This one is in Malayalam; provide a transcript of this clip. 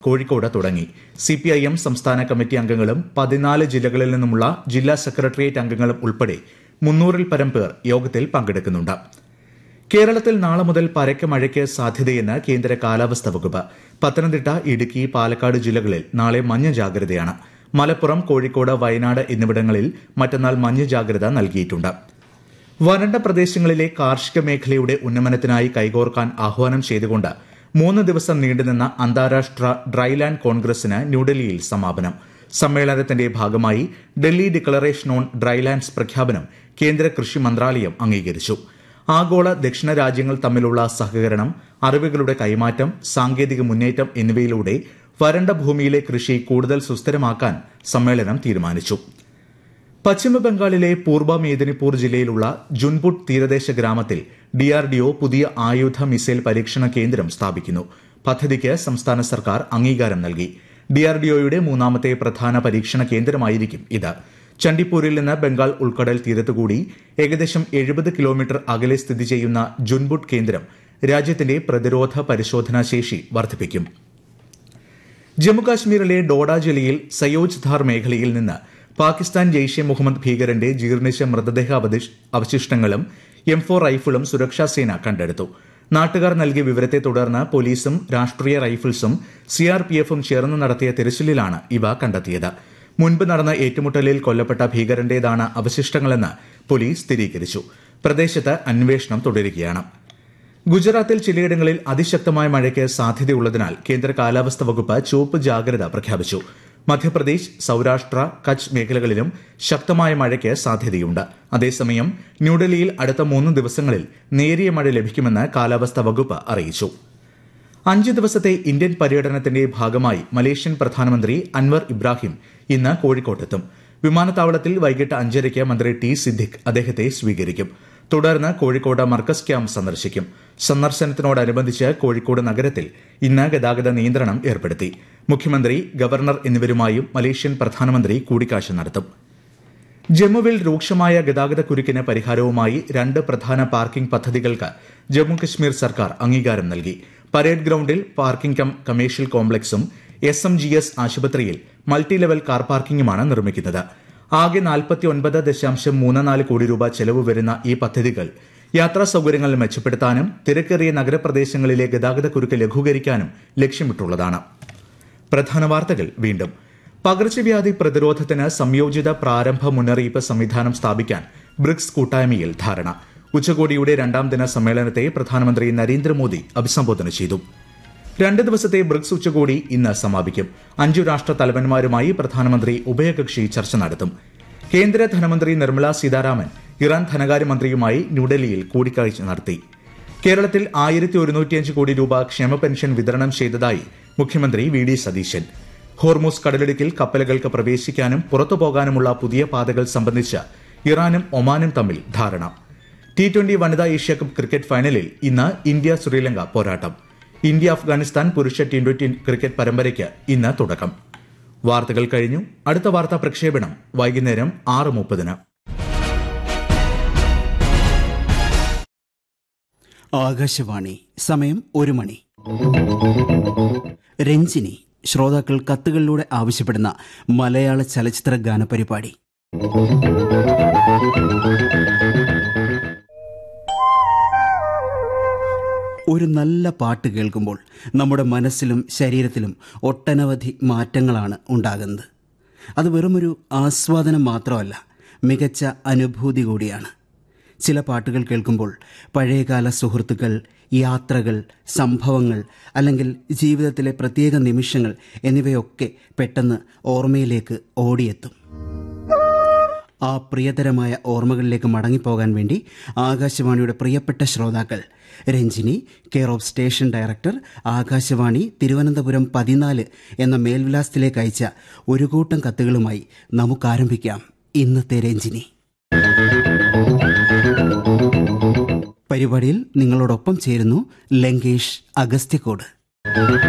കോഴിക്കോട് തുടങ്ങി സി പി ഐ എം സംസ്ഥാന കമ്മിറ്റി അംഗങ്ങളും പതിനാല് ജില്ലകളിൽ നിന്നുമുള്ള ജില്ലാ സെക്രട്ടേറിയറ്റ് അംഗങ്ങളും ഉൾപ്പെടെ മുന്നൂറിൽ പരം പേർ യോഗത്തിൽ പങ്കെടുക്കുന്നുണ്ട് കേരളത്തിൽ നാളെ മുതൽ പരക്കെ മഴയ്ക്ക് സാധ്യതയെന്ന് കേന്ദ്ര കാലാവസ്ഥാ വകുപ്പ് പത്തനംതിട്ട ഇടുക്കി പാലക്കാട് ജില്ലകളിൽ നാളെ മഞ്ഞ ജാഗ്രതയാണ് മലപ്പുറം കോഴിക്കോട് വയനാട് എന്നിവിടങ്ങളിൽ മറ്റന്നാൾ മഞ്ഞ ജാഗ്രത നൽകിയിട്ടുണ്ട് വരണ്ട പ്രദേശങ്ങളിലെ കാർഷിക മേഖലയുടെ ഉന്നമനത്തിനായി കൈകോർക്കാൻ ആഹ്വാനം ചെയ്തുകൊണ്ട് മൂന്ന് ദിവസം നീണ്ടുനിന്ന അന്താരാഷ്ട്ര ഡ്രൈലാൻഡ് കോൺഗ്രസിന് ന്യൂഡൽഹിയിൽ സമാപനം സമ്മേളനത്തിന്റെ ഭാഗമായി ഡൽഹി ഡിക്ലറേഷൻ ഓൺ ഡ്രൈലാൻഡ്സ് പ്രഖ്യാപനം കേന്ദ്ര കൃഷി മന്ത്രാലയം അംഗീകരിച്ചു ആഗോള ദക്ഷിണ രാജ്യങ്ങൾ തമ്മിലുള്ള സഹകരണം അറിവുകളുടെ കൈമാറ്റം സാങ്കേതിക മുന്നേറ്റം എന്നിവയിലൂടെ വരണ്ട ഭൂമിയിലെ കൃഷി കൂടുതൽ സുസ്ഥിരമാക്കാൻ സമ്മേളനം തീരുമാനിച്ചു പശ്ചിമബംഗാളിലെ പൂർവ മേദിനിപൂർ ജില്ലയിലുള്ള ജുൻപുട്ട് തീരദേശ ഗ്രാമത്തിൽ ഡിആർഡിഒ പുതിയ ആയുധ മിസൈൽ പരീക്ഷണ കേന്ദ്രം സ്ഥാപിക്കുന്നു പദ്ധതിക്ക് സംസ്ഥാന സർക്കാർ അംഗീകാരം നൽകി ഡിആർഡിഒയുടെ മൂന്നാമത്തെ പ്രധാന പരീക്ഷണ കേന്ദ്രമായിരിക്കും ഇത് ചണ്ഡിപ്പൂരിൽ നിന്ന് ബംഗാൾ ഉൾക്കടൽ തീരത്തുകൂടി ഏകദേശം എഴുപത് കിലോമീറ്റർ അകലെ സ്ഥിതി ചെയ്യുന്ന ജുൻബുട്ട് കേന്ദ്രം രാജ്യത്തിന്റെ പ്രതിരോധ പരിശോധനാ ശേഷി വർദ്ധിപ്പിക്കും ജമ്മുകാശ്മീരിലെ ഡോഡ ജില്ലയിൽ സയോജ് ധാർ മേഖലയിൽ നിന്ന് പാകിസ്ഥാൻ ജെയ്ഷെ മുഹമ്മദ് ഭീകരന്റെ ജീർണിച്ച മൃതദേഹ അവതിഷ്- അവശിഷ്ടങ്ങളും എം ഫോർ റൈഫിളും സുരക്ഷാസേന കണ്ടെടുത്തു നാട്ടുകാർ നൽകിയ വിവരത്തെ തുടർന്ന് പോലീസും രാഷ്ട്രീയ റൈഫിൾസും സിആർപിഎഫും ചേർന്ന് നടത്തിയ തിരച്ചിലിലാണ് ഇവ കണ്ടെത്തിയത് മുൻപ് നടന്ന ഏറ്റുമുട്ടലിൽ കൊല്ലപ്പെട്ട ഭീകരന്റേതാണ് അവശിഷ്ടങ്ങളെന്ന് പോലീസ് സ്ഥിരീകരിച്ചു പ്രദേശത്ത് അന്വേഷണം തുടരുകയാണ് ഗുജറാത്തിൽ ചിലയിടങ്ങളിൽ അതിശക്തമായ മഴയ്ക്ക് സാധ്യതയുള്ളതിനാൽ കേന്ദ്ര കാലാവസ്ഥാ വകുപ്പ് ചുവപ്പ് ജാഗ്രത പ്രഖ്യാപിച്ചു മധ്യപ്രദേശ് സൌരാഷ്ട്ര കച്ച് മേഖലകളിലും ശക്തമായ മഴയ്ക്ക് സാധ്യതയുണ്ട് അതേസമയം ന്യൂഡൽഹിയിൽ അടുത്ത മൂന്ന് ദിവസങ്ങളിൽ നേരിയ മഴ ലഭിക്കുമെന്ന് കാലാവസ്ഥാ വകുപ്പ് അറിയിച്ചു അഞ്ച് ദിവസത്തെ ഇന്ത്യൻ പര്യടനത്തിന്റെ ഭാഗമായി മലേഷ്യൻ പ്രധാനമന്ത്രി അൻവർ ഇബ്രാഹിം ഇന്ന് കോഴിക്കോട്ടെത്തും വിമാനത്താവളത്തിൽ വൈകിട്ട് അഞ്ചരയ്ക്ക് മന്ത്രി ടി സിദ്ദിഖ് അദ്ദേഹത്തെ സ്വീകരിക്കും തുടർന്ന് കോഴിക്കോട് മർക്കസ് ക്യാമ്പ് സന്ദർശിക്കും സന്ദർശനത്തിനോടനുബന്ധിച്ച് കോഴിക്കോട് നഗരത്തിൽ ഇന്ന് ഗതാഗത നിയന്ത്രണം ഏർപ്പെടുത്തി മുഖ്യമന്ത്രി ഗവർണർ എന്നിവരുമായും മലേഷ്യൻ പ്രധാനമന്ത്രി കൂടിക്കാഴ്ച നടത്തും ജമ്മുവിൽ രൂക്ഷമായ ഗതാഗത കുരുക്കിന് പരിഹാരവുമായി രണ്ട് പ്രധാന പാർക്കിംഗ് പദ്ധതികൾക്ക് ജമ്മുകശ്മീർ സർക്കാർ അംഗീകാരം നൽകി പരേഡ് ഗ്രൌണ്ടിൽ പാർക്കിംഗ് കം കമേഴ്ഷ്യൽ കോംപ്ലക്സും എസ് എം ജി എസ് ആശുപത്രിയിൽ മൾട്ടി ലെവൽ കാർ പാർക്കിംഗുമാണ് നിർമ്മിക്കുന്നത് ആകെ നാൽപ്പത്തി ഒൻപത് ദശാംശം മൂന്ന് നാല് കോടി രൂപ ചെലവ് വരുന്ന ഈ പദ്ധതികൾ യാത്രാ സൌകര്യങ്ങൾ മെച്ചപ്പെടുത്താനും തിരക്കേറിയ നഗരപ്രദേശങ്ങളിലെ ഗതാഗത കുരുക്ക് ലഘൂകരിക്കാനും ലക്ഷ്യമിട്ടുള്ളതാണ് പ്രധാന വാർത്തകൾ വീണ്ടും പകർച്ചവ്യാധി പ്രതിരോധത്തിന് സംയോജിത പ്രാരംഭ മുന്നറിയിപ്പ് സംവിധാനം സ്ഥാപിക്കാൻ ബ്രിക്സ് കൂട്ടായ്മയിൽ ധാരണ ഉച്ചകോടിയുടെ രണ്ടാം ദിന സമ്മേളനത്തെ പ്രധാനമന്ത്രി നരേന്ദ്രമോദി അഭിസംബോധന ചെയ്തു രണ്ട് ദിവസത്തെ ബ്രിക്സ് ഉച്ചകോടി ഇന്ന് സമാപിക്കും അഞ്ചു രാഷ്ട്ര തലവന്മാരുമായി പ്രധാനമന്ത്രി ഉഭയകക്ഷി ചർച്ച നടത്തും കേന്ദ്ര ധനമന്ത്രി നിർമ്മല സീതാരാമൻ ഇറാൻ ധനകാര്യമന്ത്രിയുമായി ന്യൂഡൽഹിയിൽ കൂടിക്കാഴ്ച നടത്തി കേരളത്തിൽ ആയിരത്തി ഒരുന്നൂറ്റിയഞ്ച് കോടി രൂപ ക്ഷേമ പെൻഷൻ വിതരണം ചെയ്തതായി മുഖ്യമന്ത്രി വി ഡി സതീശൻ ഹോർമൂസ് കടലിടുക്കിൽ കപ്പലുകൾക്ക് പ്രവേശിക്കാനും പുറത്തു പോകാനുമുള്ള പുതിയ പാതകൾ സംബന്ധിച്ച് ഇറാനും ഒമാനും തമ്മിൽ ധാരണ ടി ട്വന്റി വനിതാ ഏഷ്യാകപ്പ് ക്രിക്കറ്റ് ഫൈനലിൽ ഇന്ന് ഇന്ത്യ ശ്രീലങ്ക പോരാട്ടം ഇന്ത്യ അഫ്ഗാനിസ്ഥാൻ പുരുഷ ടി ട്വന്റി ക്രിക്കറ്റ് പരമ്പരയ്ക്ക് ഇന്ന് തുടക്കം വാർത്തകൾ കഴിഞ്ഞു അടുത്ത വാർത്താ പ്രക്ഷേപണം വൈകുന്നേരം ആറ് മുപ്പതിന് ആകാശവാണി സമയം ഒരു മണി രഞ്ജിനി ശ്രോതാക്കൾ കത്തുകളിലൂടെ ആവശ്യപ്പെടുന്ന മലയാള ചലച്ചിത്ര ഗാനപരിപാടി ഒരു നല്ല പാട്ട് കേൾക്കുമ്പോൾ നമ്മുടെ മനസ്സിലും ശരീരത്തിലും ഒട്ടനവധി മാറ്റങ്ങളാണ് ഉണ്ടാകുന്നത് അത് വെറുമൊരു ആസ്വാദനം മാത്രമല്ല മികച്ച അനുഭൂതി കൂടിയാണ് ചില പാട്ടുകൾ കേൾക്കുമ്പോൾ പഴയകാല സുഹൃത്തുക്കൾ യാത്രകൾ സംഭവങ്ങൾ അല്ലെങ്കിൽ ജീവിതത്തിലെ പ്രത്യേക നിമിഷങ്ങൾ എന്നിവയൊക്കെ പെട്ടെന്ന് ഓർമ്മയിലേക്ക് ഓടിയെത്തും ആ പ്രിയതരമായ ഓർമ്മകളിലേക്ക് മടങ്ങിപ്പോകാൻ വേണ്ടി ആകാശവാണിയുടെ പ്രിയപ്പെട്ട ശ്രോതാക്കൾ Ranjini care of station director Akashvani Thiruvananthapuram പതിനാല് എന്ന മേൽവിലാസത്തിലേക്ക് അയച്ച ഒരു കൂട്ടം കത്തുകളുമായി നമുക്ക് ആരംഭിക്കാം ഇന്നത്തെ രഞ്ജിനി പരിപാടിയിൽ നിങ്ങളോടൊപ്പം ചേരുന്നു ലങ്കേഷ് അഗസ്ത്യക്കോട്